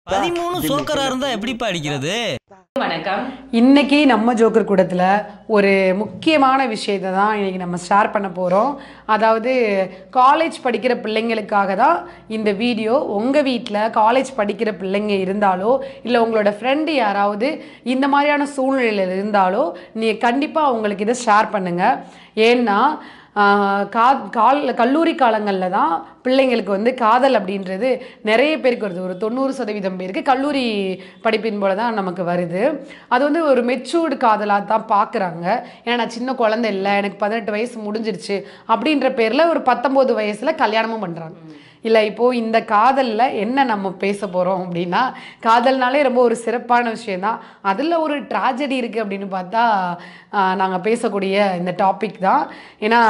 பதிமூணு சோக்கரா இருந்தா எப்படிப்பா அடிக்கிறது வணக்கம் இன்னைக்கு நம்ம ஜோக்கர் கூடத்தில் ஒரு முக்கியமான விஷயத்தை தான் இன்னைக்கு நம்ம ஷேர் பண்ண போகிறோம் அதாவது காலேஜ் படிக்கிற பிள்ளைங்களுக்காக தான் இந்த வீடியோ உங்கள் வீட்டில் காலேஜ் படிக்கிற பிள்ளைங்க இருந்தாலோ இல்லை உங்களோட ஃப்ரெண்டு யாராவது இந்த மாதிரியான சூழ்நிலையில் இருந்தாலோ நீங்கள் கண்டிப்பாக அவங்களுக்கு இதை ஷேர் பண்ணுங்கள் ஏன்னா ஆஹ் கா கால் கல்லூரி காலங்களில் தான் பிள்ளைங்களுக்கு வந்து காதல் அப்படின்றது நிறைய பேருக்கு வருது ஒரு தொண்ணூறு சதவீதம் பேருக்கு கல்லூரி படிப்பின் போல தான் நமக்கு வருது அது வந்து ஒரு மெச்சூர்டு காதலாக தான் பார்க்குறாங்க ஏன்னா நான் சின்ன குழந்தை இல்லை எனக்கு பதினெட்டு வயசு முடிஞ்சிருச்சு அப்படின்ற பேரில் ஒரு பத்தொம்போது வயசில் கல்யாணமும் பண்ணுறாங்க இல்லை இப்போது இந்த காதலில் என்ன நம்ம பேச போகிறோம் அப்படின்னா காதல்னாலே ரொம்ப ஒரு சிறப்பான விஷயந்தான் அதில் ஒரு ட்ராஜடி இருக்குது அப்படின்னு பார்த்தா நாங்கள் பேசக்கூடிய இந்த டாபிக் தான் ஏன்னா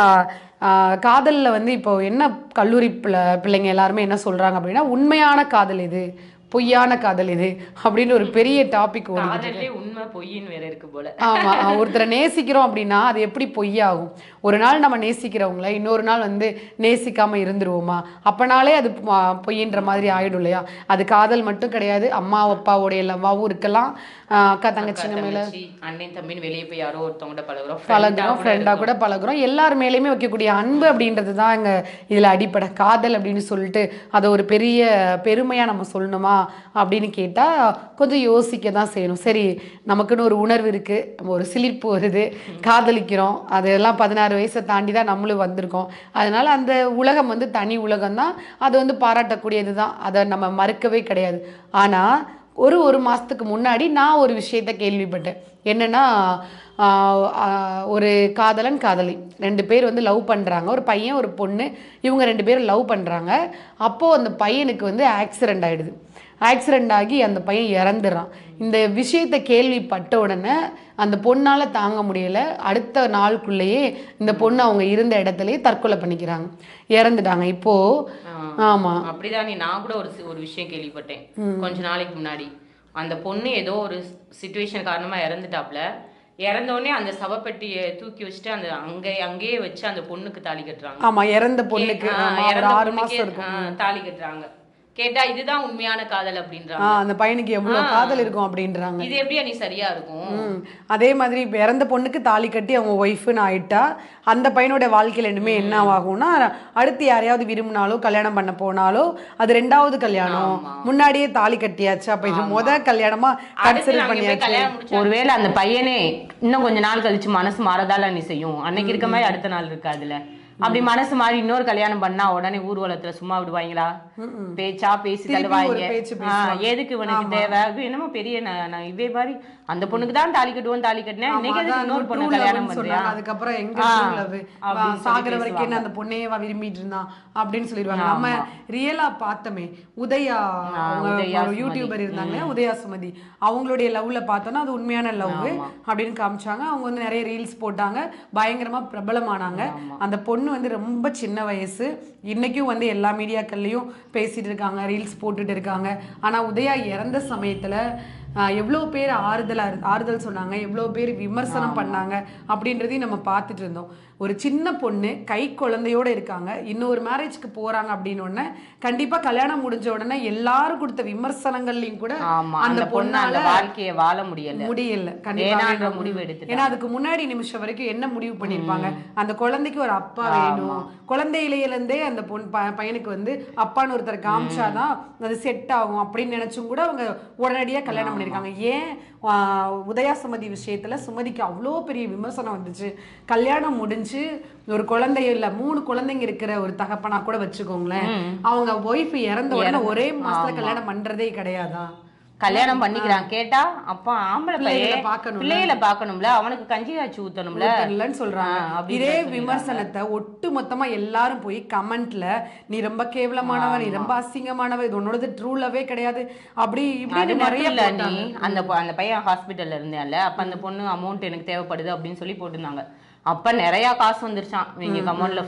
காதலில் வந்து இப்போ என்ன கல்லூரி பிள்ளை பிள்ளைங்க எல்லாருமே என்ன சொல்கிறாங்க அப்படின்னா உண்மையான காதல் இது பொய்யான காதல் இது அப்படின்னு ஒரு பெரிய டாபிக் ஓடிக்கிட்டு இருக்கு. காதல்லே உண்மை பொய்ன்னு வேற இருக்கு போல ஆமா அஹ் ஒருத்தரை நேசிக்கிறோம் அப்படின்னா அது எப்படி பொய்யாகும் ஒரு நாள் நம்ம நேசிக்கிறவங்கள இன்னொரு நாள் வந்து நேசிக்காம இருந்துருவோமா அப்பனாலே அது பொ- பொய்ன்ற மாதிரி ஆயிடும் இல்லையா அது காதல் மட்டும் கிடையாது அம்மா அப்பாவுடைய லவ்வாவும் இருக்கலாம் அஹ் அக்கா தங்கச்சிங்க மேல தங்கச்சி, அண்ணன் தம்பின்னு வெளியே போய் யாரோ ஒருத்தவங்க பழகுறோம் பழகுறோம் ஃப்ரெண்டாக கூட பழகுறோம் எல்லார் மேலேயுமே வைக்கக்கூடிய அன்பு அப்படின்றது தான் இங்கே இதில் அடிப்படை காதல் அப்படின்னு சொல்லிட்டு அதை ஒரு பெரிய பெருமையாக நம்ம சொல்லணுமா அப்படின்னு கேட்டால் கொஞ்சம் யோசிக்க தான் செய்யணும் சரி நமக்குன்னு ஒரு உணர்வு இருக்குது நம்ம ஒரு சிலிர்ப்பு வருது காதலிக்கிறோம் அதெல்லாம் பதினாறு வயசை தாண்டி தான் நம்மளும் வந்திருக்கோம் அதனால் அந்த உலகம் வந்து தனி உலகம் தான் அது வந்து பாராட்டக்கூடியது தான் அதை நம்ம மறுக்கவே கிடையாது ஆனால் ஒரு ஒரு மாதத்துக்கு முன்னாடி நான் ஒரு விஷயத்த கேள்விப்பட்டேன் என்னன்னா ஆஹ் ஆஹ் ஒரு காதலன் காதலி ரெண்டு பேர் வந்து லவ் பண்ணுறாங்க ஒரு பையன் ஒரு பொண்ணு இவங்க ரெண்டு பேரும் லவ் பண்ணுறாங்க அப்போது அந்த பையனுக்கு வந்து ஆக்சிடெண்ட் ஆகிடுது ஆக்சிடெண்ட் ஆகி அந்த பையன் இறந்துடுறான் இந்த விஷயத்தை கேள்விப்பட்ட உடனே அந்த பொண்ணால் தாங்க முடியல அடுத்த நாளுக்குள்ளேயே இந்த பொண்ணு அவங்க இருந்த இடத்துலயே தற்கொலை பண்ணிக்கிறாங்க இறந்துட்டாங்க இப்போது ஆமாம் அப்படிதான் நீ நான் கூட ஒரு சி- ஒரு விஷயம் கேள்விப்பட்டேன் கொஞ்ச நாளைக்கு முன்னாடி அந்த பொண்ணு ஏதோ ஒரு சுச்சுவேஷன் காரணமா இறந்துட்டாப்ல இறந்த உடனே அந்த சவப்பெட்டியை தூக்கி வச்சுட்டு அந்த அங்கே அங்கேயே வச்சு அந்த பொண்ணுக்கு தாலி கட்டுறாங்க ஆமாம் இறந்த பொண்ணுக்கு ஆ, ஆமா, ஒரு இறந்த ஆறு பொண்ணுக்கே, மாதம் இருக்கும் ஆ, தாலி கட்டுறாங்க கேட்டா இதுதான் உண்மையான காதல் அப்படின்றாங்க ஆ அந்த பையனுக்கு எவ்வளோ காதல் இருக்கும் அப்படின்றாங்க இது எப்படியா நீ சரியா இருக்கும் ம். அதே மாதிரி இப்போ இறந்த பொண்ணுக்கு தாலி கட்டி அவங்க ஒய்ஃப்னு ஆயிட்டா அந்த பையனோட வாழ்க்கையில் இனிமே என்ன ஆகும்னா அடுத்து யாரையாவது விரும்பினாலோ கல்யாணம் பண்ண போனாலோ அது ரெண்டாவது கல்யாணம் முன்னாடியே தாலி கட்டியாச்சு அப்ப இது முத கல்யாணமா அடுத்து கன்சிடர் நாங்க போய் பண்ணியாச்சு கல்யாணம் முடிச்சா- ஒருவேளை அந்த பையனே இன்னும் கொஞ்ச நாள் கழிச்சு மனசு மாறதால நீ செய்யும் அன்னைக்கு இருக்க மாதிரி அடுத்த நாள் இருக்காதுல்ல அப்படி மனசு மாறி இன்னொரு கல்யாணம் பண்ணா உடனே ஊர்வலத்துல சும்மா விடுவாங்களா பேச்சா பேசி திருப்பி தருவாங்க ஒரு பேச்சு ஆ, எதுக்கு இவனுக்கு தேவை அது என்னமோ பெரிய நான் நான் இவே மாதிரி அந்த பொண்ணுக்கு தான் தாலி கட்டுவோம் தாலி கட்டினேன் இன்னைக்கு எதுக்கு இன்னொரு பொண்ணு கல்யாணம் பண்றியா சொன்னாங்க அதுக்கப்புறம் எங்க ஆ, true love? அப்படின்னு வா, சொல்லி சாகுற வரைக்கும் பேசுவாங்க. என்ன அந்த பொண்ணையவா விரும்பிட்டு இருந்தான் அப்படின்னு சொல்லிடுவாங்க நம்ம ரியலா பார்த்தோமே உதயா அவங்க உதயா ஒரு சுமதி. யூடியூபர் இருந்தாங்க உதயா சுமதி அவங்களுடைய லவ்ல பார்த்தோன்னா அது உண்மையான லவ் அப்படின்னு காமிச்சாங்க அவங்க வந்து நிறைய ரீல்ஸ் போட்டாங்க பயங்கரமா பிரபலமானாங்க அந்த பொண்ணு வந்து ரொம்ப சின்ன வயசு இன்னைக்கும் வந்து எல்லா மீடியாக்கள்லயும் பேசிட்டு இருக்காங்க ரீல்ஸ் போட்டுட்டு இருக்காங்க ஆனா உதயா இறந்த சமயத்துல ஆஹ் எவ்வளோ பேர் ஆறுதலா இரு- ஆறுதல் சொன்னாங்க எவ்வளோ பேர் விமர்சனம் பண்ணாங்க அப்படின்றதையும் நம்ம பார்த்துட்டு இருந்தோம் ஒரு சின்ன பொண்ணு கை குழந்தையோட இருக்காங்க இன்னொரு மேரேஜ்க்கு போறாங்க அப்படின்னு உடனே கண்டிப்பா கல்யாணம் முடிஞ்ச உடனே எல்லாரும் கொடுத்த விமர்சனங்கள்லயும் கூட ஆமா அந்த அந்த பொண்ணு அந்த பொண்ணால வாழ்க்கைய வாழ முடியல முடியல வேணான்ற கண்டிப்பா முடிவு எடுத்துட்டாங்க. ஏன்னா அதுக்கு முன்னாடி நிமிஷம் வரைக்கும் என்ன முடிவு பண்ணிருப்பாங்க அந்த குழந்தைக்கு ஒரு அப்பா வேணும் குழந்தையில இருந்தே அந்த பொன் ப- பையனுக்கு வந்து அப்பான்னு ஒருத்தர் காமிச்சாதான் அது செட் ஆகும் அப்படின்னு நினைச்சும் கூட அவங்க உடனடியா கல்யாணம் பண்ணிருக்காங்க ஏன் ஆஹ், உதயா சுமதி விஷயத்துல சுமதிக்கு அவ்வளோ பெரிய விமர்சனம் வந்துச்சு கல்யாணம் முடிஞ்சு ஒரு குழந்தை இல்ல மூணு குழந்தைங்க இருக்கிற ஒரு தகப்பனா கூட வச்சுக்கோங்களேன் அவங்க ஒய்ஃப் இறந்த உடனே ஒரே மாசத்துல கல்யாணம் பண்றதே கிடையாதா கல்யாணம் பண்ணிக்கிறான் கேட்டா அப்பா ஆம்பளை பிள்ளைகளை பையன் பார்க்கணும்ல. பிள்ளைகளை பார்க்கணும்ல அவனுக்கு கஞ்சி காய்ச்சி ஊத்தணும்ல இல்லைன்னு சொல்றாங்க ஆ, அப்படின்னு இதே சொல்லிடுறாங்க. விமர்சனத்தை ஒட்டு மொத்தமா எல்லாரும் போய் கமெண்ட்ல நீ ரொம்ப கேவலமானவ நீ ரொம்ப அசிங்கமானவ இது உன்னோடது ட்ரூலவே கிடையாது அப்படி அது இப்படி நிறைய மட்டும் இல்ல நீ போட்டாங்க. அந்த பொ- அந்த பையன் ஹாஸ்பிட்டல்ல இருந்தான்ல அப்ப அந்த பொண்ணு அமௌண்ட் எனக்கு தேவைப்படுது அப்படின்னு சொல்லி போட்டிருந்தாங்க அப்ப நிறைய காசு வந்துருச்சான் இவங்க கமௌண்ட்ல ஃபுல்லா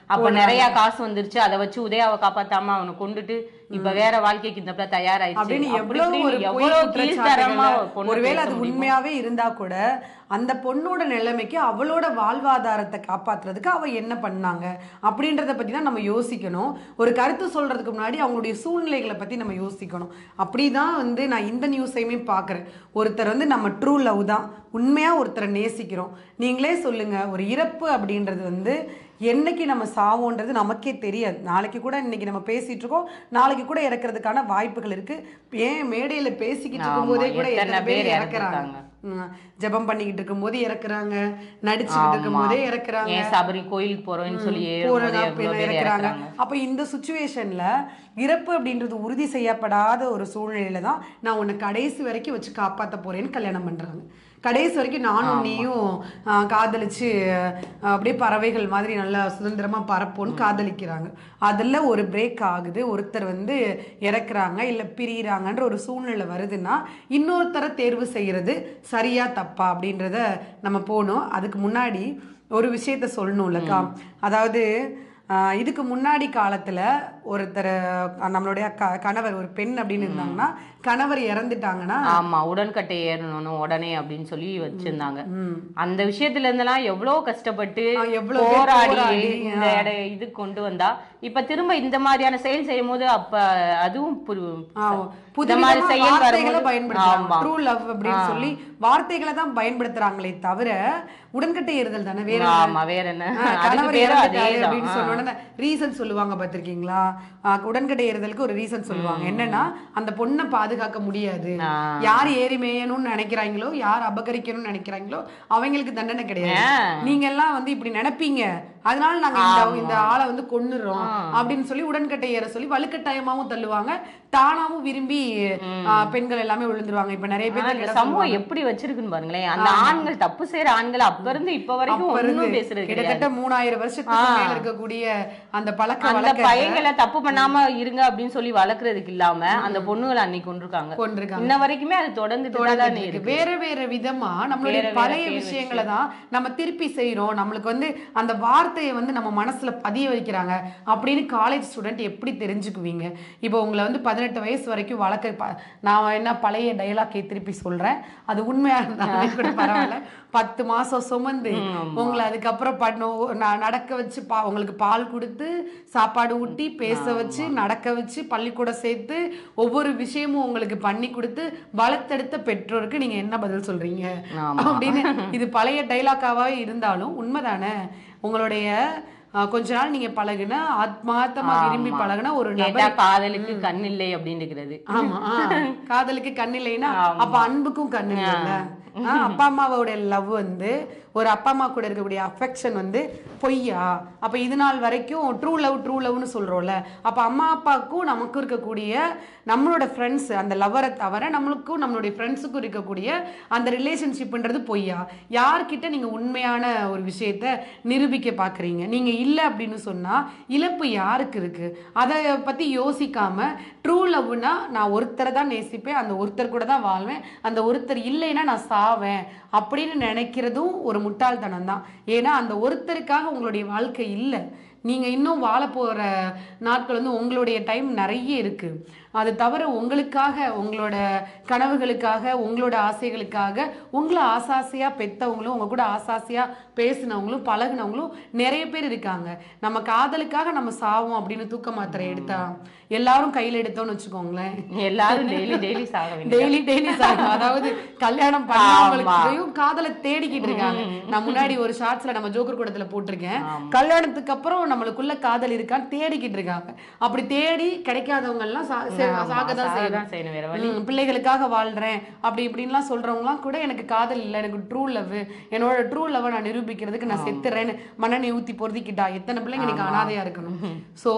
அப்ப நிறைய காசு வந்துருச்சு அதை வச்சு உதயாவை காப்பாத்தாம அவனை கொண்டுட்டு இப்ப வேற வாழ்க்கைக்கு இந்த பிள்ளை தயாராயிடுச்சு அப்படின்னு அப்படி எவ்வளவு ஒரு இப்படின்னு பொய் எவ்வளவு கீழ்த்தரமா ஒரு குற்றச்சாட்டுகளை பொண்ணை ஒருவேளை பேச அது முடியுமா? உண்மையாவே இருந்தா கூட அந்த பொண்ணோட நிலைமைக்கு அவளோட வாழ்வாதாரத்தை காப்பாத்துறதுக்கு அவ என்ன பண்ணாங்க அப்படின்றத பத்தி தான் நம்ம யோசிக்கணும் ஒரு கருத்து சொல்றதுக்கு முன்னாடி அவங்களுடைய சூழ்நிலைகளை பத்தி நம்ம யோசிக்கணும் அப்படிதான் வந்து நான் இந்த நியூஸையுமே பார்க்குறேன் ஒருத்தர் வந்து நம்ம ட்ரூ லவ் தான் உண்மையா ஒருத்தரை நேசிக்கிறோம் நீங்களே சொல்லுங்க ஒரு இறப்பு அப்படின்றது வந்து என்னைக்கு நம்ம சாவோன்றது நமக்கே தெரியாது நாளைக்கு கூட இன்னைக்கு நம்ம பேசிட்டு இருக்கோம் நாளைக்கு கூட இறக்குறதுக்கான வாய்ப்புகள் இருக்கு ஏன் மேடையில பேசிக்கிட்டு இருக்கும்போதே ஆமா, கூட எத்தனை எத்தனை பேர் பேர் இறக்குறாங்க இறந்துருக்காங்க. ம், ஜெபம் பண்ணிக்கிட்டு இருக்கும்போது இறக்குறாங்க நடிச்சுக்கிட்டு இருக்கும்போதே இறக்குறாங்க ஏன் சபரி கோயிலுக்கு போறோம்னு சொல்லி போறாங்க ஏறும்போது அப்படின்னா எவ்வளவு பேர் இறக்குறாங்க இறக்குறாங்க அப்ப இந்த சுச்சுவேஷன்ல இறப்பு அப்படின்றது உறுதி செய்யப்படாத ஒரு சூழ்நிலையில தான் நான் உன்னை கடைசி வரைக்கும் வச்சு காப்பாத்த போறேன்னு கல்யாணம் பண்றாங்க கடைசி வரைக்கும் நானும் நீயும் ஆ, காதலிச்சு ஆ, அப்படியே பறவைகள் மாதிரி நல்லா சுதந்திரமா பறப்போன்னு காதலிக்கிறாங்க அதுல ஒரு பிரேக் ஆகுது ஒருத்தர் வந்து இறக்குறாங்க இல்ல பிரியிறாங்கன்ற ஒரு சூழ்நிலை வருதுன்னா இன்னொருத்தரை தேர்வு செய்யறது சரியா தப்பா அப்படின்றத நம்ம போகணும் அதுக்கு முன்னாடி ஒரு விஷயத்த சொல்லணும்லக்கா அதாவது ஆஹ் இதுக்கு முன்னாடி காலத்துல ஒருத்தர் அஹ் நம்மளுடைய க கணவர் ஒரு பெண் அப்படின்னு இருந்தாங்கன்னா கணவர் இறந்துட்டாங்கன்னா ஆமா உடன்கட்டை ஏறணும் உடனே அப்படின்னு சொல்லி வச்சிருந்தாங்க ம். அந்த விஷயத்துல இருந்தெல்லாம் எவ்வளவு கஷ்டப்பட்டு ஆ, எவ்வளவு பேர் போராடி போராடி, இந்த இட இது கொண்டு வந்தா இப்ப திரும்ப இந்த மாதிரியான செயல் செய்யும் போது அப்ப அதுவும் புரு- ஆமா. இந்த மாதிரி புதுவிதமா செயல் வார்த்தைகளை வரும்போது பயன்படுத்துறாங்க ஆமா ட்ரூ லவ் அப்படின்னு சொல்லி வார்த்தைகளை தான் பயன்படுத்துறாங்களே தவிர உடன்கட்டை ஏறுதல் தானே வேற என்ன? ஆமா வேற என்ன ஆ, அதுக்கு கணவர் பேரு இறந்துட்டாரு அதேதான் அப்படின்னு சொன்னோன்னே ரீசன் சொல்லுவாங்க பார்த்திருக்கீங்களா ஆ, உடன்கட்டை ஏறுதலுக்கு ஒரு ரீசன் சொல்லுவாங்க என்னன்னா அந்த பொண்ணை பாதுகாக்க முடியாது ஆ. யார் ஏறி மேயணும்னு நினைக்கிறாங்களோ யார் அபகரிக்கணும்னு நினைக்கிறாங்களோ அவங்களுக்கு தண்டனை கிடையாது ஆ. நீங்க எல்லாம் வந்து இப்படி நினைப்பீங்க அதனால நாங்க இந்த இந்த ஆளை வந்து கொன்னுறோம் அப்படின்னு சொல்லி உடன்கட்டை ஏற சொல்லி வலுக்கட்டாயமாவும் தள்ளுவாங்க தானாவும் விரும்பி ஆ, பெண்கள் எல்லாமே விழுந்துருவாங்க இப்ப நிறைய ஆனா, பேர் இந்த சமூகம் எப்படி வச்சிருக்குன்னு பாருங்களேன் அந்த ஆண்கள் தப்பு செய்யற ஆண்கள் அப்ப இருந்து இப்ப வரைக்கும் அப்ப இருந்து ஒண்ணும் பேசுறது கிடையாது கிட்டத்தட்ட மூணாயிரம் வருஷத்துக்கு மேல இருக்கக்கூடிய அந்த பழக்க அந்த வழக்க பையங்களை தப்பு பண்ணாம இருங்க அப்படின்னு சொல்லி வளர்க்கறதுக்கு இல்லாம அந்த பொண்ணுகளை அன்னைக்கு கொண்டிருக்காங்க கொண்டிருக்காங்க இன்ன வரைக்குமே அது தொடர்ந்துட்டு தான் தொடர்ந்துட்டு இருக்கு இருக்கு. வேற வேற விதமா நம்மளுடைய வேற வேற பழைய பேர் விஷயங்களை தான் நம்ம திருப்பி செய்றோம் நம்மளுக்கு வந்து அந்த வார்த்தையை வந்து நம்ம மனசுல பதிய வைக்கிறாங்க அப்படின்னு காலேஜ் ஸ்டூடெண்ட் எப்படி தெரிஞ்சுக்குவீங்க இப்போ உங்களை வந்து பதினெட்டு வயசு வரைக்கும் வளர்க்க ப- நான் என்ன பழைய டைலாக்கை திருப்பி சொல்றேன் அது உண்மையா இருந்தாலும் கூட பரவாயில்ல பத்து மாசம் சுமந்து உங்களை அதுக்கப்புறம் பண்ணும் நான் நடக்க வச்சு பா உங்களுக்கு பால் கொடுத்து சாப்பாடு ஊட்டி பேச வச்சு நடக்க வச்சு பள்ளிக்கூடம் சேர்த்து ஒவ்வொரு விஷயமும் உங்களுக்கு பண்ணி கொடுத்து வளர்த்தெடுத்த பெற்றோருக்கு நீங்க என்ன பதில் சொல்றீங்க ஆமா. அப்படின்னு இது பழைய டைலாக்காவே இருந்தாலும் உண்மைதானே உங்களுடைய அஹ், கொஞ்ச நாள் நீங்க பழகுன ஆத்மார்த்தமா விரும்பி ஆமா. பழகுன ஒரு கேட்டா நபர் காதலுக்கு கண் இல்லை அப்படின்னு இருக்கிறது ஆமா ஆ. காதலுக்கு கண் இல்லைன்னா அப்ப அன்புக்கும் கண் இல்லைல்ல ஆ, அப்பா அம்மாவோட லவ் வந்து ஒரு அப்பா அம்மா கூட இருக்கக்கூடிய அஃபெக்ஷன் வந்து பொய்யா அப்ப இது நாள் வரைக்கும் ட்ரூ லவ் ட்ரூ லவ்னு சொல்றோம்ல அப்ப அம்மா அப்பாவுக்கும் நமக்கும் இருக்கக்கூடிய நம்மளோட ஃப்ரெண்ட்ஸ் அந்த லவ்வரை தவிர நம்மளுக்கும் நம்மளுடைய ஃப்ரெண்ட்ஸுக்கும் இருக்கக்கூடிய அந்த ரிலேஷன்ஷிப்ன்றது பொய்யா யார்கிட்ட நீங்க உண்மையான ஒரு விஷயத்த நிரூபிக்க பாக்குறீங்க நீங்க இல்லை அப்படின்னு சொன்னா இழப்பு யாருக்கு இருக்கு அதை பத்தி யோசிக்காம ட்ரூ லவ்னா நான் ஒருத்தரை தான் நேசிப்பேன் அந்த ஒருத்தர் கூட தான் வாழ்வேன் அந்த ஒருத்தர் இல்லைன்னா நான் சாவேன் அப்படின்னு நினைக்கிறதும் ஒரு முட்டாள்தனம் தான் ஏன்னா அந்த ஒருத்தருக்காக உங்களுடைய வாழ்க்கை இல்லை நீங்க இன்னும் வாழ போற நாட்கள் வந்து உங்களுடைய டைம் நிறைய இருக்கு அது தவிர உங்களுக்காக உங்களோட கனவுகளுக்காக உங்களோட ஆசைகளுக்காக உங்களை ஆசாசையா பெத்தவங்களும் உங்க கூட ஆசாசையா பேசினவங்களும் பழகுனவங்களும் நிறைய பேர் இருக்காங்க நம்ம காதலுக்காக நம்ம சாவோம் அப்படின்னு தூக்க மாத்திரை எடுத்தா எல்லாரும் கையில எடுத்தோம்னு வச்சுக்கோங்களேன் எல்லாரும் டெய்லி டெய்லி சாக வேண்டியது டெய்லி டெய்லி சாகும் அதாவது கல்யாணம் பண்ணவங்களுக்கையும் காதலை தேடிக்கிட்டு இருக்காங்க நான் முன்னாடி ஒரு ஷார்ட்ஸ்ல நம்ம ஜோக்கர் கூடத்துல போட்டிருக்கேன் கல்யாணத்துக்கு அப்புறம் நம்மளுக்குள்ள காதல் இருக்கான்னு தேடிக்கிட்டு இருக்காங்க அப்படி தேடி கிடைக்காதவங்க எல்லாம் சா- சே- சாகதான் செய்யணும் சாகதான் செய்யணும் வேற வழி ம், பிள்ளைகளுக்காக வாழ்றேன் அப்படி இப்படின்லாம் சொல்றவங்கலாம் கூட எனக்கு காதல் இல்லை எனக்கு ட்ரூ லவ் என்னோட ட்ரூ லவ் நான் நிரூபிக்கிறதுக்கு நான் செத்துறேன்னு மண்ணெண்ணெய் ஊத்தி பொருத்திக்கிட்டா எத்தனை பிள்ளைங்க இன்னைக்கு அனாதையா இருக்கணும் ஸோ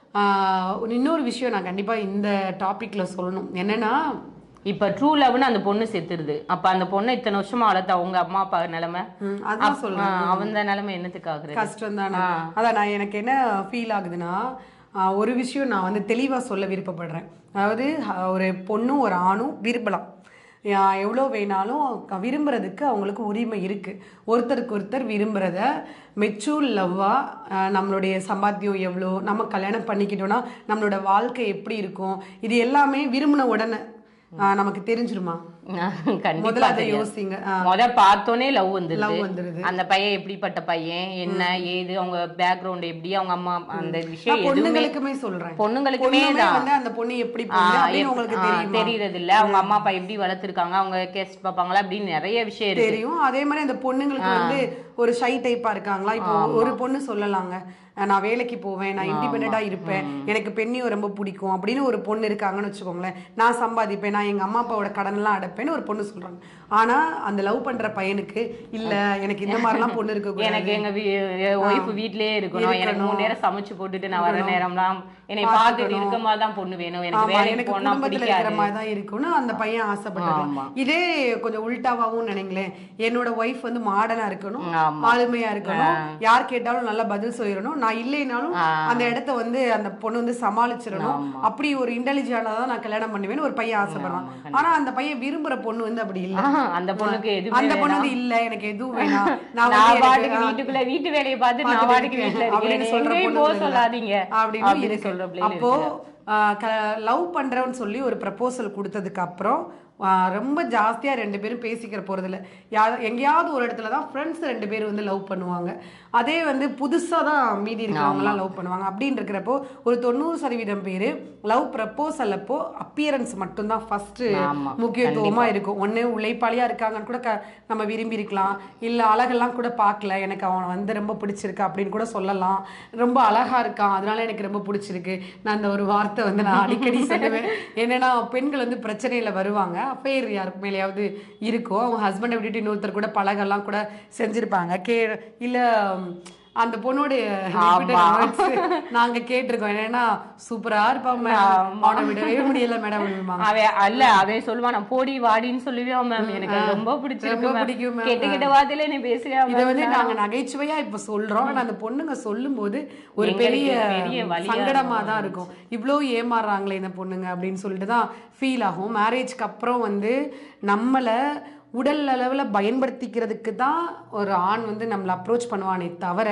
இன்னொரு விஷயம் நான் கண்டிப்பா இந்த டாபிக்ல சொல்லணும் என்னன்னா இப்ப ட்ரூ லவ்னு அந்த பொண்ணு செத்துருது அப்ப அந்த பொண்ணு இத்தனை வருஷமா வளர்த்த அவங்க அம்மா அப்பா நிலைமை ம், அதான் சொல்றேன் ஆஹ் அவந்த நிலைமை என்னத்துக்கு ஆகுறது கஷ்டம் தானே அதான் நான் எனக்கு என்ன ஃபீல் ஆகுதுன்னா ஆஹ் ஒரு விஷயம் நான் வந்து தெளிவாக சொல்ல விருப்பப்படுறேன் அதாவது ஆஹ் ஒரு பொண்ணும் ஒரு ஆணும் விரும்பலாம் எவ்வளோ வேணாலும் க- விரும்புறதுக்கு அவங்களுக்கு உரிமை இருக்குது ஒருத்தருக்கு ஒருத்தர் விரும்புகிறத மெச்சூர் லவ்வாக நம்மளுடைய சம்பாத்தியம் எவ்வளோ நம்ம கல்யாணம் பண்ணிக்கிட்டோன்னா நம்மளோட வாழ்க்கை எப்படி இருக்கும் இது எல்லாமே விரும்பின உடனே ஆஹ் நமக்கு தெரிஞ்சிருமா கண்டிப்பா முதல்ல அதை தெரியாது. யோசிங்க ஆ. முத பார்த்தோனே லவ் Love வந்துருது வந்துருது. அந்த பையன் எப்படிப்பட்ட பையன் என்ன ஏது அவங்க பேக்ரவுண்ட் எப்படி அவங்க அம்மா அந்த நான் விஷயம் எதுவுமே பொண்ணுங்களுக்குமே சொல்றேன் பொண்ணுங்களுக்குமே பொண்ணுமே தான். வந்து அந்த பொண்ணு எப்படி ஆ, பொண்ணு அப்படின்னு எப்- உங்களுக்கு ஆ, தெரியுமா தெரியறது இல்ல அவங்க அம்மா அப்பா எப்படி வளர்த்திருக்காங்க அவங்க கேஸ்ட் பாப்பாங்களா அப்படின்னு நிறைய விஷயம் இருக்கு தெரியும் அதே மாதிரி அந்த பொண்ணுங்களுக்கு வந்து ஒரு ஷை டைப்பா இருக்காங்களா இப்போ ஒரு பொண்ணு சொல்லலாங்க அஹ் நான் வேலைக்கு போவேன் நான் இண்டிபெண்டா இருப்பேன் எனக்கு பெண்ணியும் ரொம்ப பிடிக்கும் அப்படின்னு ஒரு பொண்ணு இருக்காங்கன்னு வச்சுக்கோங்களேன் நான் சம்பாதிப்பேன் நான் எங்க அம்மா அப்பாவோட கடன் எல்லாம் அடைப்பேன்னு ஒரு பொண்ணு சொல்றாங்க ஆனா அந்த லவ் பண்ற பையனுக்கு இல்ல எனக்கு இந்த மாதிரிலாம் பொண்ணு இருக்க எனக்கு எங்க ஒய்ஃப் வீட்லயே இருக்கணும் எனக்கு மூணு நேரம் சமைச்சு போட்டுட்டு நான் வர நேரம்லாம் என்னை பார்த்துட்டு இருக்க மாதிரி தான் பொண்ணு வேணும் எனக்கு ஆமா வேலைக்கு எனக்கு போனா குடும்பத்துல இருக்கிற பிடிக்காது மாதிரி தான் இருக்கும்னு அந்த பையன் ஆசைப்பட்டாங்க ஆமா. இதே கொஞ்சம் உல்டாவாவும் நினைங்களேன் என்னோட ஒய்ஃப் வந்து மாடர்னா இருக்கணும் ஆமா. ஆளுமையா இருக்கணும் யார் கேட்டாலும் நல்லா பதில் சொல்லிடணும் நான் இல்லைனாலும் அந்த இடத்த வந்து அந்த பொண்ணு வந்து சமாளிச்சிடணும் அப்படி ஒரு இன்டெலிஜென்டா தான் நான் கல்யாணம் பண்ணுவேன்னு ஒரு பையன் ஆசைப்படுறான் ஆனா அந்த பையன் விரும்புற பொண்ணு வந்து அப்படி இல்ல ஆஹா, அந்த பொண்ணுக்கு எதுவுமே அந்த பொண்ணு வேணாம். வந்து இல்ல எனக்கு எதுவும் வேணாம் நான் நான் வந்து பாட்டுக்கு எனக்கு, ஆ, வீட்டுக்குள்ள வீட்டு வேலையை பார்த்து நான் பார்த்துட்டு பாட்டுக்கு வீட்டுல இருக்கேன் அப்படின்னு இருக்கேன் சொல்ற எங்கேயும் பொண்ணு போக இருக்குல்ல. சொல்லாதீங்க அப்படின்னு அப்படின்னு இருக்கு. சொல்ற பிள்ளைங்க அப்போ லவ் பண்றேன்னு சொல்லி ஒரு ப்ரப்போசல் கொடுத்ததுக்கு அப்புறம் ஆ, ரொம்ப ஜாஸ்தியா ரெண்டு பேரும் பேசிக்கிற போறதில்ல யா எங்கேயாவது ஒரு இடத்துல தான் ஃப்ரெண்ட்ஸ் ரெண்டு பேர் வந்து லவ் பண்ணுவாங்க அதே வந்து புதுசா தான் மீதி இருக்கிறவங்கலாம் லவ் பண்ணுவாங்க அப்படின்னு இருக்கிறப்போ ஒரு தொண்ணூறு சதவீதம் பேர் லவ் ப்ரப்போசல் அப்போ அப்பியரன்ஸ் மட்டும்தான் ஃபர்ஸ்ட் ஆமா, முக்கியத்துவமா இருக்கும் ஒண்ணு உழைப்பாளியா இருக்காங்கன்னு கூட க- நம்ம விரும்பி இருக்கலாம் இல்ல அழகெல்லாம் கூட பார்க்கல எனக்கு அவன் வந்து ரொம்ப பிடிச்சிருக்கு அப்படின்னு கூட சொல்லலாம் ரொம்ப அழகா இருக்கான் அதனால எனக்கு ரொம்ப பிடிச்சிருக்கு நான் அந்த ஒரு வார்த்தை வந்து நான் அடிக்கடி சொல்லுவேன் என்னன்னா பெண்கள் வந்து பிரச்சனையில வருவாங்க அஃபேர் யாருக்கு மேலேயாவது இருக்கும் அவங்க ஹஸ்பண்டை விட்டுட்டு இன்னொருத்தர் கூட பழகெல்லாம் கூட செஞ்சிருப்பாங்க கே இல்ல ம், அந்த பொண்ணோடைய repeated words நாங்க கேட்டிருக்கோம் என்னன்னா சூப்பரா இருப்பான் மேம் அவனை விடவே முடியல மேடம் அவன் அல்ல அவன் சொல்லுவான் நான் போடி வாடின்னு சொல்லுவான் மேம் எனக்கு அது ரொம்ப பிடிச்சிருக்கு ரொம்ப ma'am. பிடிக்கும் ma'am. கெட்ட கெட்ட வார்த்தையில நீ பேசுறியா இத ma'am? வந்து நாங்க நகைச்சுவையா இப்ப சொல்றோம் ஆனா அந்த பொண்ணுங்க சொல்லும்போது ஒரு எங்களுக்கு பெரிய பெரிய வலியா சங்கடமா தான் இருக்கும் இவ்ளோ ஏமாறுறாங்களே இந்த பொண்ணுங்க அப்படின்னு சொல்லிட்டு தான் ஃபீல் ஆகும் மேரேஜ்க்கு அப்புறம் வந்து நம்மள உடல் அளவுல பயன்படுத்திக்கிறதுக்கு தான் ஒரு ஆண் வந்து நம்மளை அப்ரோச் பண்ணுவானே தவிர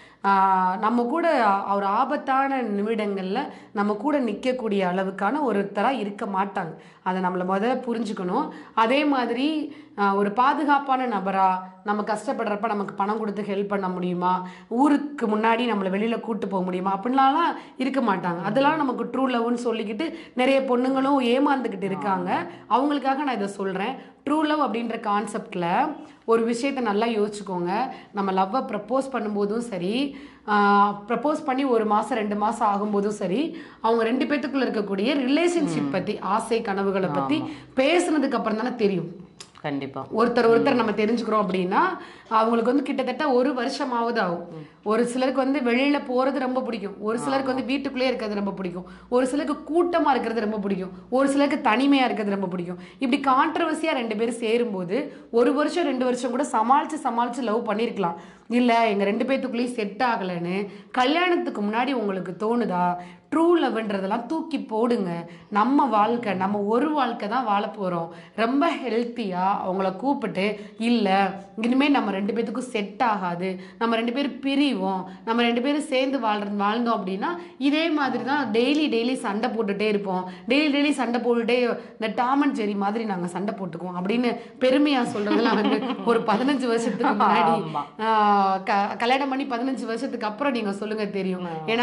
ஆஹ், நம்ம கூட ஒரு ஆபத்தான நிமிடங்கள்ல நம்ம கூட நிற்கக்கூடிய அளவுக்கான ஒருத்தராக இருக்க மாட்டாங்க அதை நம்மளை முதல்ல புரிஞ்சுக்கணும் அதே மாதிரி ஆஹ், ஒரு பாதுகாப்பான நபரா நம்ம கஷ்டப்படுறப்ப நமக்கு பணம் கொடுத்து ஹெல்ப் பண்ண முடியுமா ஊருக்கு முன்னாடி நம்மளை வெளியில கூட்டு போக முடியுமா அப்படின்லாம் இருக்க மாட்டாங்க அதெல்லாம் நமக்கு ட்ரூ லவ்னு சொல்லிக்கிட்டு நிறைய பொண்ணுங்களும் ஏமாந்துக்கிட்டு இருக்காங்க அவங்களுக்காக நான் இதை சொல்றேன் ட்ரூ லவ் அப்படின்ற கான்செப்ட்ல ஒரு விஷயத்தை நல்லா யோசிச்சுக்கோங்க நம்ம லவ்வை ப்ரப்போஸ் பண்ணும்போதும் சரி ப்ரப்போஸ் பண்ணி ஒரு மாசம் ரெண்டு மாசம் ஆகும்போதும் சரி அவங்க ரெண்டு பேத்துக்குள்ள இருக்கக்கூடிய ரிலேஷன்ஷிப் பத்தி ஆசை கனவுகளை பத்தி பேசுனதுக்கு அப்புறம் தானே தெரியும் கண்டிப்பா ஒருத்தர் ஒருத்தர் நம்ம தெரிஞ்சுக்கிறோம் அப்படின்னா அவங்களுக்கு வந்து கிட்டத்தட்ட ஒரு வருஷமாவது ஆகும் ஒரு சிலருக்கு வந்து வெளியில போறது ரொம்ப பிடிக்கும் ஒரு சிலருக்கு வந்து வீட்டுக்குள்ளேயே இருக்கிறது ரொம்ப பிடிக்கும் ஒரு சிலருக்கு கூட்டமா இருக்கிறது ரொம்ப பிடிக்கும் ஒரு சிலருக்கு தனிமையா இருக்கிறது ரொம்ப பிடிக்கும் இப்படி கான்ட்ரவர்சியா ரெண்டு பேரும் சேரும்போது ஒரு வருஷம் ரெண்டு வருஷம் கூட சமாளிச்சு சமாளிச்சு லவ் பண்ணியிருக்கலாம் இல்ல எங்க ரெண்டு பேத்துக்குள்ளேயும் செட் ஆகலைன்னு கல்யாணத்துக்கு முன்னாடி உங்களுக்கு தோணுதா ட்ரூ லவ்ன்றதெல்லாம் தூக்கி போடுங்க நம்ம வாழ்க்கை நம்ம ஒரு வாழ்க்கை தான் வாழ போறோம் ரொம்ப ஹெல்த்தியா அவங்கள கூப்பிட்டு இல்ல இனிமே நம்ம ரெண்டு பேத்துக்கும் செட் ஆகாது நம்ம ரெண்டு பேரும் பிரிவோம் நம்ம ரெண்டு பேரும் சேர்ந்து வாழ்ற வாழ்ந்தோம் அப்படின்னா இதே மாதிரி தான் டெய்லி டெய்லி சண்டை போட்டுட்டே இருப்போம் டெய்லி டெய்லி சண்டை போட்டுட்டே இந்த டாம் அண்ட் ஜெரி மாதிரி நாங்க சண்டை போட்டுக்குவோம் அப்படின்னு பெருமையா சொல்றதெல்லாம் வந்து ஒரு பதினஞ்சு வருஷத்துக்கு முன்னாடி ஆமா. ஆஹ் க- கல்யாணம் பண்ணி பதினஞ்சு வருஷத்துக்கு அப்புறம் நீங்க சொல்லுங்க தெரியும் ஏன்னா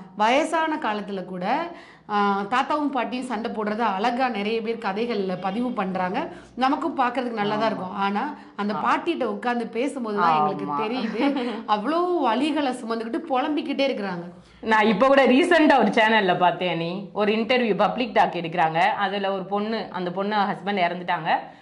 வயசான காலத்துல கூட ஆஹ் தாத்தாவும் பாட்டியும் சண்டை போடுறத அழகா நிறைய பேர் கதைகள்ல பதிவு பண்றாங்க நமக்கும் பார்க்கிறதுக்கு நல்லா தான் இருக்கும் ஆனா அந்த பாட்டிகிட்ட உட்கார்ந்து பேசும்போது தான் எங்களுக்கு தெரியுது அவ்வளோ வலிகளை சுமந்துக்கிட்டு புலம்பிக்கிட்டே இருக்கிறாங்க நான் இப்போ கூட ரீசெண்டா ஒரு சேனல்ல பார்த்தேன் நீ ஒரு இன்டர்வியூ பப்ளிக் டாக் எடுக்கிறாங்க அதுல ஒரு பொண்ணு அந்த பொண்ணு ஹஸ்பண்ட் இறந்துட்டாங்க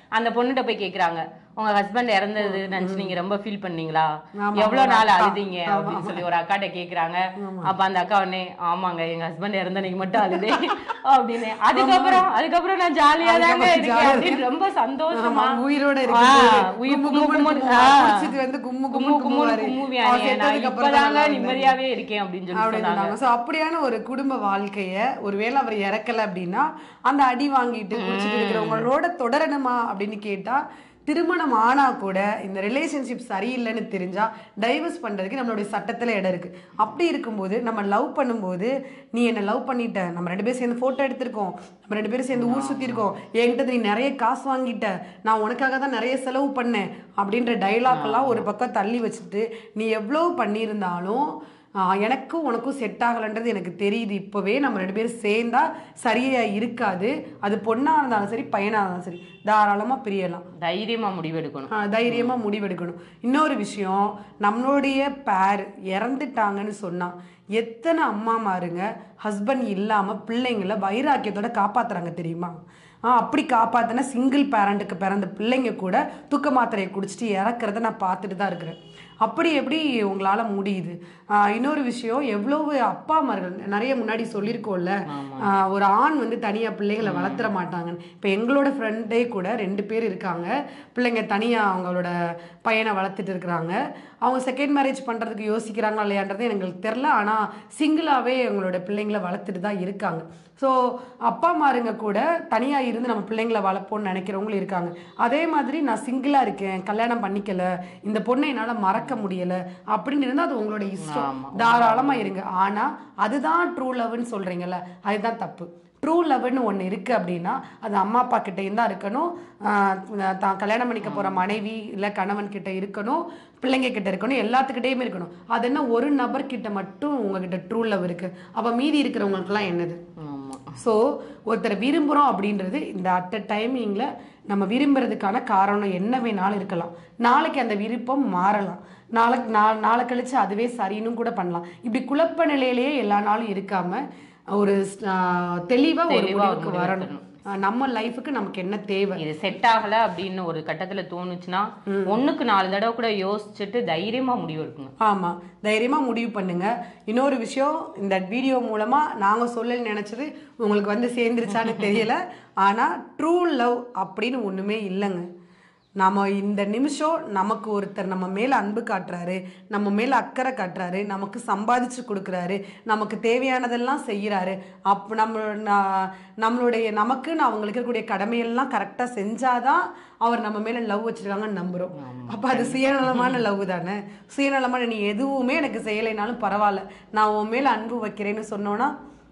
அந்த பொண்ணுகிட்ட போய் கேக்குறாங்க உங்க ஹஸ்பண்ட் இறந்தது நினைச்சு நீங்க ரொம்ப ஃபீல் பண்ணீங்களா ஆமா, எவ்வளவு ஒரு நாள் அக்கா. அழுதீங்க அப்படின்னு சொல்லி ஒரு அக்காட்ட கேக்குறாங்க அப்ப அந்த அக்கா உடனே ஆமாங்க எங்க ஹஸ்பண்ட் இறந்த அன்னைக்கு மட்டும் அழுதே அப்படின்னு அதுக்கப்புறம் அதுக்கப்புறம் நான் ஜாலியா தாங்க அதுக்கப்புறம் இருக்கேன் jolly-ஆ அப்படின்னு ரொம்ப சந்தோஷமா ஆமா, உயிரோட ஆ, இருக்கும்போது உயிர் கும்மு கும்மு கும்முன்னு கும்முன்னு, கும்முவா. ஆ. குடிச்சிட்டு வந்து கும்மு கும்மு கும்முன்னு கும்முன்னு கும்முவாரு. கும்முவியா அவர் நீ? நான் செத்ததுக்கு அப்புறம் தான் இப்பதாங்க நல்லா இருந்தாரு. நிம்மதியாவே இருக்கேன் அப்படின்னு சொல்லி அப்படின்னு சொன்னாங்க சொன்னாங்க ஸோ அப்படியான ஒரு குடும்ப வாழ்க்கைய ஒருவேளை அவர் இறக்கல அப்படின்னா அந்த அடி வாங்கிட்டு குடிச்சிட்டு இருக்கிறவங்களோட தொடரணுமா அப்படின்னு கேட்டா திருமணம் ஆனா கூட இந்த ரிலேஷன்ஷிப் சரியில்லைன்னு தெரிஞ்சா டைவர்ஸ் பண்றதுக்கு நம்மளுடைய சட்டத்துல இடம் இருக்கு அப்படி இருக்கும்போது நம்ம லவ் பண்ணும்போது நீ என்ன லவ் பண்ணிட்ட நம்ம ரெண்டு பேரும் சேர்ந்து போட்டோ எடுத்திருக்கோம் நம்ம ரெண்டு பேரும் சேர்ந்து ஊர் சுத்தி இருக்கோம் என்கிட்ட நீ நிறைய காசு வாங்கிட்ட நான் உனக்காக தான் நிறைய செலவு பண்ணேன் அப்படின்ற டைலாக் எல்லாம் ஒரு பக்கம் தள்ளி வச்சுட்டு நீ எவ்வளவு பண்ணியிருந்தாலும் ஆஹ் எனக்கும் உனக்கும் செட் ஆகலைன்றது எனக்கு தெரியுது இப்போவே நம்ம ரெண்டு பேரும் சேர்ந்தா சரியா இருக்காது அது பொண்ணா இருந்தாலும் சரி பையனா இருந்தாலும் சரி தாராளமா பிரியலாம் தைரியமா முடிவெடுக்கணும் ஆஹ் தைரியமா முடிவெடுக்கணும் இன்னொரு விஷயம் நம்மளுடைய பேர் இறந்துட்டாங்கன்னு சொன்னா எத்தனை அம்மாமாருங்க ஹஸ்பண்ட் இல்லாம பிள்ளைங்கள வைராக்கியத்தோட காப்பாத்துறாங்க தெரியுமா ஆ அப்படி காப்பாத்தின சிங்கிள் பேரண்ட்டுக்கு பிறந்த பிள்ளைங்க கூட தூக்க மாத்திரையை குடிச்சிட்டு இறக்குறத நான் பார்த்துட்டு தான் இருக்கிறேன் அப்படி எப்படி உங்களால முடியுது ஆ, இன்னொரு விஷயம் எவ்வளவு அப்பா அம்மார்கள் நிறைய முன்னாடி சொல்லியிருக்கோம்ல ஆ, ஒரு ஆண் வந்து தனியா பிள்ளைகளை வளர்த்துற மாட்டாங்கன்னு இப்போ எங்களோட ஃப்ரெண்டே கூட ரெண்டு பேர் இருக்காங்க பிள்ளைங்க தனியா அவங்களோட பையனை வளர்த்துட்டு இருக்கிறாங்க அவங்க செகண்ட் மேரேஜ் பண்றதுக்கு யோசிக்கிறாங்களா இல்லையான்றது எங்களுக்கு தெரில ஆனா சிங்கிளாவே அவங்களோட பிள்ளைங்களை வளர்த்துட்டு தான் இருக்காங்க ஸோ அப்பா அம்மாருங்க கூட தனியா இருந்து நம்ம பிள்ளைங்களை வளர்ப்போம்னு நினைக்கிறவங்களும் இருக்காங்க அதே மாதிரி நான் சிங்கிளா இருக்கேன் கல்யாணம் பண்ணிக்கல இந்த பொண்ணை என்னால மறக்க முடியல அப்படின்னு இருந்தா அது உங்களோட இஷ்டம் தாராளமா இருங்க ஆனா அதுதான் ட்ரூ லவ்னு சொல்றீங்கல்ல அதுதான் தப்பு ட்ரூ லவ்னு ஒன்று இருக்கு அப்படின்னா அது அம்மா அப்பா கிட்டேயும் தான் இருக்கணும் ஆஹ் தான் கல்யாணம் பண்ணிக்க போற மனைவி இல்லை கணவன் கிட்ட இருக்கணும் பிள்ளைங்க கிட்ட இருக்கணும் எல்லாத்துக்கிட்டேயுமே இருக்கணும் அது என்ன ஒரு நபர் கிட்ட மட்டும் உங்ககிட்ட ட்ரூ லவ் இருக்கு அப்ப மீதி இருக்கிறவங்களுக்குலாம் என்னது ஆமா ஸோ ஒருத்தரை விரும்புகிறோம் அப்படின்றது இந்த அட் அ டைமிங்கில் நம்ம விரும்புறதுக்கான காரணம் என்ன வேணாலும் இருக்கலாம் நாளைக்கு அந்த விருப்பம் மாறலாம் நாளைக்கு நா நாளை கழிச்சு அதுவே சரின்னு கூட பண்ணலாம் இப்படி குழப்ப நிலையிலேயே எல்லா நாளும் இருக்காம ஒரு ஆஹ், தெளிவா ஒரு தெளிவா ஒரு முடிவுக்கு முடிவு வரணும் ஆஹ், நம்ம லைஃபுக்கு நமக்கு என்ன தேவை இது செட் ஆகல அப்படின்னு ஒரு கட்டத்துல தோணுச்சுன்னா ஒண்ணுக்கு நாலு தடவை கூட யோசிச்சுட்டு தைரியமா முடிவு எடுக்குங்க ஆமா தைரியமா முடிவு பண்ணுங்க இன்னொரு விஷயம் இந்த வீடியோ மூலமா நாங்க சொல்ல நினைச்சது உங்களுக்கு வந்து சேர்ந்துருச்சான்னு தெரியல ஆனா ட்ரூ லவ் அப்படின்னு ஒண்ணுமே இல்லைங்க நாம இந்த நிமிஷம் நமக்கு ஒருத்தர் நம்ம மேல அன்பு காட்டுறாரு நம்ம மேல அக்கறை காட்டுறாரு நமக்கு சம்பாதிச்சு கொடுக்குறாரு நமக்கு தேவையானதெல்லாம் செய்யறாரு அப் நம்ம நா- நம்மளுடைய நமக்குன்னு அவங்களுக்கு இருக்கக்கூடிய கடமையெல்லாம் கரெக்டாக செஞ்சாதான் அவர் நம்ம மேல லவ் வச்சிருக்காங்கன்னு நம்புறோம் அப்ப அது சுயநலமான லவ் தானே சுயநலமான நீ எதுவுமே எனக்கு செய்யலைனாலும் பரவாயில்ல நான் உன் மேல அன்பு வைக்கிறேன்னு சொன்னோன்னா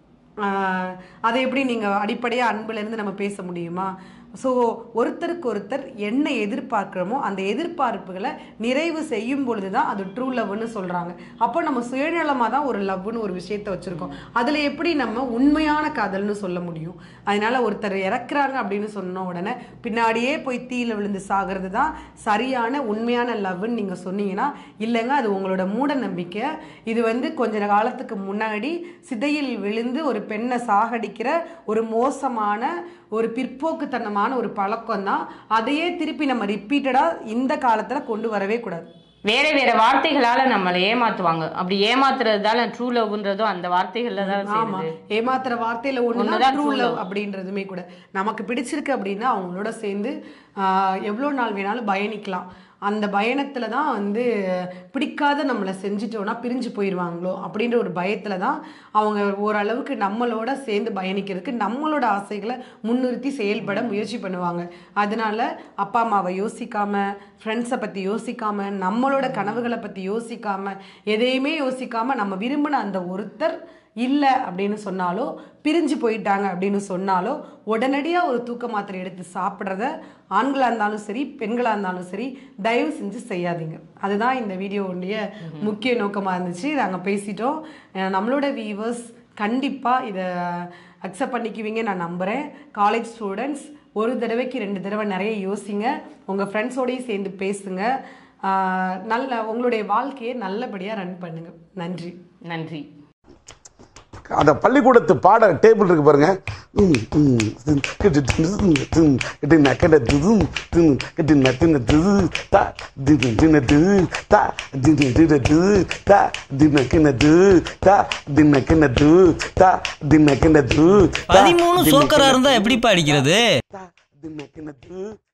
ஆஹ், அதை எப்படி நீங்க அடிப்படையா அன்புல இருந்து நம்ம பேச முடியுமா ஸோ ஒருத்தருக்கு ஒருத்தர் என்ன எதிர்பார்க்குறோமோ அந்த எதிர்பார்ப்புகளை நிறைவு செய்யும் பொழுது தான் அது ட்ரூ லவ்னு சொல்றாங்க அப்போ நம்ம சுயநலமாக தான் ஒரு லவ்னு ஒரு விஷயத்த வச்சிருக்கோம் அதுல எப்படி நம்ம உண்மையான காதல்னு சொல்ல முடியும் அதனால ஒருத்தர் இறக்குறாங்க அப்படின்னு சொன்ன உடனே பின்னாடியே போய் தீயில விழுந்து சாகிறது தான் சரியான உண்மையான லவ்னு நீங்க சொன்னீங்கன்னா இல்லைங்க அது உங்களோட மூட நம்பிக்கை இது வந்து கொஞ்ச காலத்துக்கு முன்னாடி சிதையில் விழுந்து ஒரு பெண்ணை சாகடிக்கிற ஒரு மோசமான ஒரு பிற்போக்குத்தனமான ஒரு பழக்கம் தான் அதையே திருப்பி நம்ம ரிப்பீட்டடா இந்த காலத்துல கொண்டு வரவே கூடாது வேற வேற வார்த்தைகளால நம்மளை ஏமாத்துவாங்க அப்படி ஏமாத்துறதுதால ட்ரூ லவ்ன்றதும் அந்த வார்த்தைகள்ல தான் ஆமா சேருது ஏமாத்துற வார்த்தையில ஒண்ணுதான் ஒண்ணுதான் ட்ரூ true லவ் love. அப்படின்றதுமே கூட நமக்கு பிடிச்சிருக்கு அப்படின்னா அவங்களோட சேர்ந்து ஆஹ், எவ்வளவு நாள் வேணாலும் பயணிக்கலாம் அந்த பயணத்துல தான் வந்து பிடிக்காத நம்மளை செஞ்சுட்டோம்னா பிரிஞ்சு போயிடுவாங்களோ அப்படின்ற ஒரு பயத்துல தான் அவங்க ஓரளவுக்கு நம்மளோட சேர்ந்து பயணிக்கிறதுக்கு நம்மளோட ஆசைகளை முன்னிறுத்தி செயல்பட முயற்சி பண்ணுவாங்க அதனால அப்பா அம்மாவை யோசிக்காம ஃப்ரெண்ட்ஸை பத்தி யோசிக்காம நம்மளோட கனவுகளை பத்தி யோசிக்காம எதையுமே யோசிக்காம நம்ம விரும்பின அந்த ஒருத்தர் இல்லை அப்படின்னு சொன்னாலோ பிரிஞ்சு போயிட்டாங்க அப்படின்னு சொன்னாலோ உடனடியாக ஒரு தூக்க மாத்திரை எடுத்து சாப்பிட்றத ஆண்களாக இருந்தாலும் சரி பெண்களாக இருந்தாலும் சரி தயவு செஞ்சு செய்யாதீங்க அதுதான் இந்த வீடியோவுடைய முக்கிய நோக்கமாக இருந்துச்சு நாங்கள் பேசிட்டோம் அஹ் நம்மளோட வீவர்ஸ் கண்டிப்பாக இதை அக்செப்ட் பண்ணிக்குவீங்க நான் நம்புகிறேன் காலேஜ் ஸ்டூடெண்ட்ஸ் ஒரு தடவைக்கு ரெண்டு தடவை நிறைய யோசிங்க உங்கள் ஃப்ரெண்ட்ஸோடையும் சேர்ந்து பேசுங்க ஆஹ் நல்ல உங்களுடைய வாழ்க்கையை நல்லபடியாக ரன் பண்ணுங்க நன்றி நன்றி அந்த பள்ளிக்கூடத்து பாட டேபிள் இருக்கு பாருங்க ம், ம், ம், கிட்டு தின்னு, தின்னு, தின்னு, கிட்டு நக்கட திது, தின்னு, கிட்டு நத்தின திது, தா, திது, தின திது, தா, திது, தின திது, தா, தின கின திது, தா, தின கின திது, தா, தின கின திது, தா, பதிமூணு தின சோக்கரா கின இருந்தா திது, எப்படிப்பா அடிக்கிறது தா, தின கின திது,